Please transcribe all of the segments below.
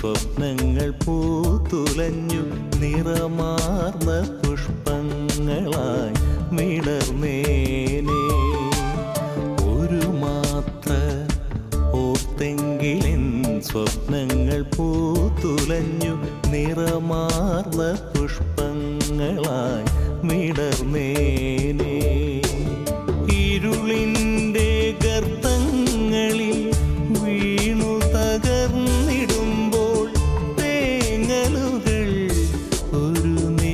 സ്വപ്നങ്ങൾ പൂത്തുലഞ്ഞു നിറമാർന്ന പുഷ്പങ്ങളായി വിടർന്നേനേ ഒരു മാത്ര ഓർത്തെങ്കിലെൻ സ്വപ്നങ്ങൾ പൂത്തുലഞ്ഞു നിറമാർന്ന പുഷ്പങ്ങളായി വിടർന്നേനേ ഇരുളിൻ്റെ ഗർത്തങ്ങളിൽ വീണു തകർന്നിടുമ്പോൾ തേങ്ങലുകൾ ഒരു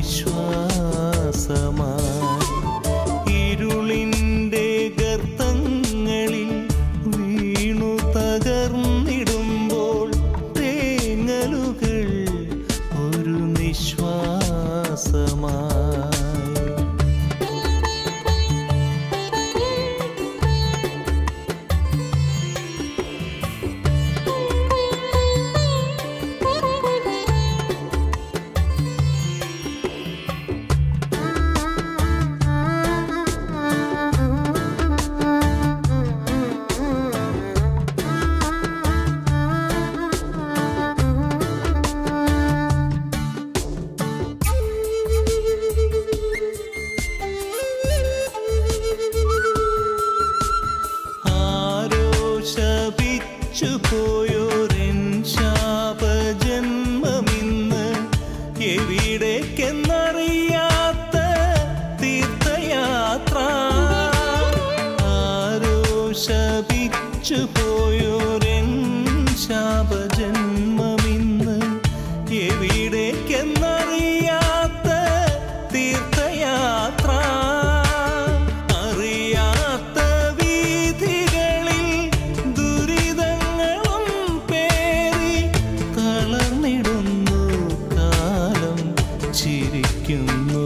നിശ്വാസമായി ഇരുളിൻ്റെ ഗർത്തങ്ങളിൽ വീണു തകർന്നിടുമ്പോൾ തേങ്ങലുകൾ ഒരു നിശ്വാസമായി ആരോ ശപിച്ചു പോയോരെൻ ശാപജന്മമിന്ന് എവിടേക്കെന്നറിയാത്ത തീർത്ഥയാത്ര ആരോ ശപിച്ചു പോയോരെൻ ശാപജന്മമിന്ന് എവിടേക്കെന്നറിയാത്ത തീർത്ഥയാത്ര അറിയാത്ത വീഥികളിൽ ദുരിതങ്ങളും പേറി തളർന്നിടുന്നു കാലം ചിരിക്കുന്നു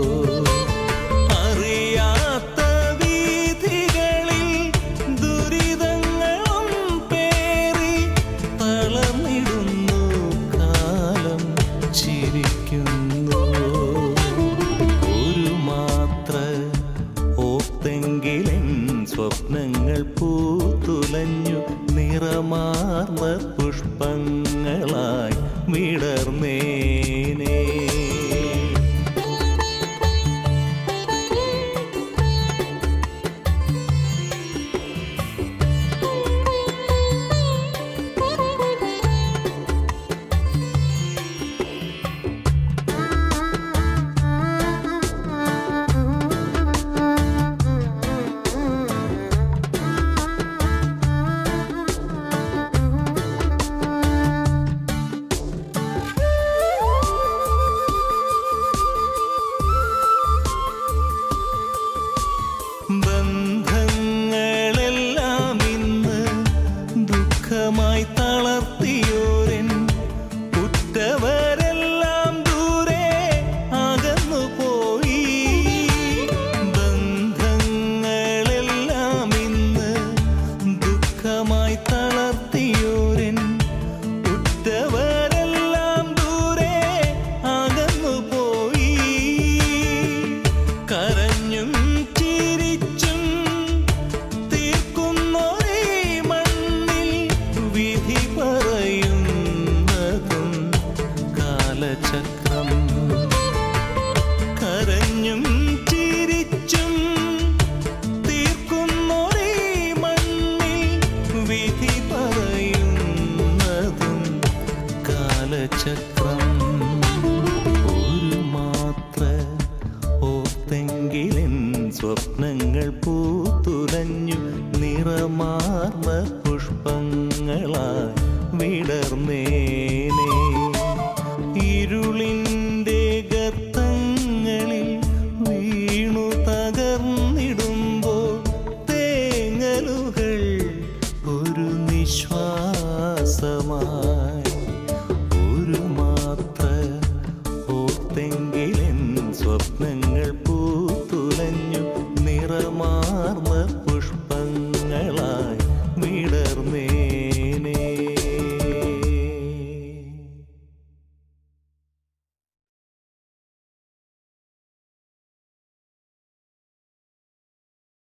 അറിയാത്ത വീഥികളിൽ ദുരിതങ്ങളും പേറി തളർന്നിടുന്നു കാലം ചിരിക്കുന്നു ഒരു മാത്ര ഓർത്തെങ്കിലെൻ സ്വപ്നങ്ങൾ പൂത്തുലഞ്ഞു നിറമാർന്ന പുഷ്പങ്ങളായി വിടർന്നേനേ ബന്ധങ്ങളെല്ലാം ഇന്ന് ദുഃഖമായി തളർത്തിയോരൻ ഉറ്റവരെല്ലാം ദൂരെ അകന്നു പോയി ബന്ധങ്ങളെല്ലാം ഇന്ന് ദുഃഖമായി തളർത്തിയോരൻ ഉറ്റവരെല്ലാം ദൂരെ അകന്നു പോയി കരഞ്ഞും ചിരിച്ചും തീർക്കുന്നൊരേ മണ്ണിൽ വിധി പറയുന്നതും കാലചക്രം കരഞ്ഞും ചിരിച്ചും തീർക്കുന്നൊരേ മണ്ണിൽ വിധി പറയുന്നതും കാലചക്രം ഒരു മാത്ര ഓർത്തെങ്കിലെൻ സ്വപ്നങ്ങൾ പൂത്തുലഞ്ഞു നിറമാർന്ന പുഷ്പങ്ങളായി വിടർന്നേനേ ഇരുളിൻ്റെ ഗർത്തങ്ങളിൽ വീണു തകർന്നിടുമ്പോൾ തേങ്ങലുകൾ ഒരു നിശ്വാസമായി ഒരു മാത്ര ഓർത്തെങ്കിലെൻ സ്വപ്ന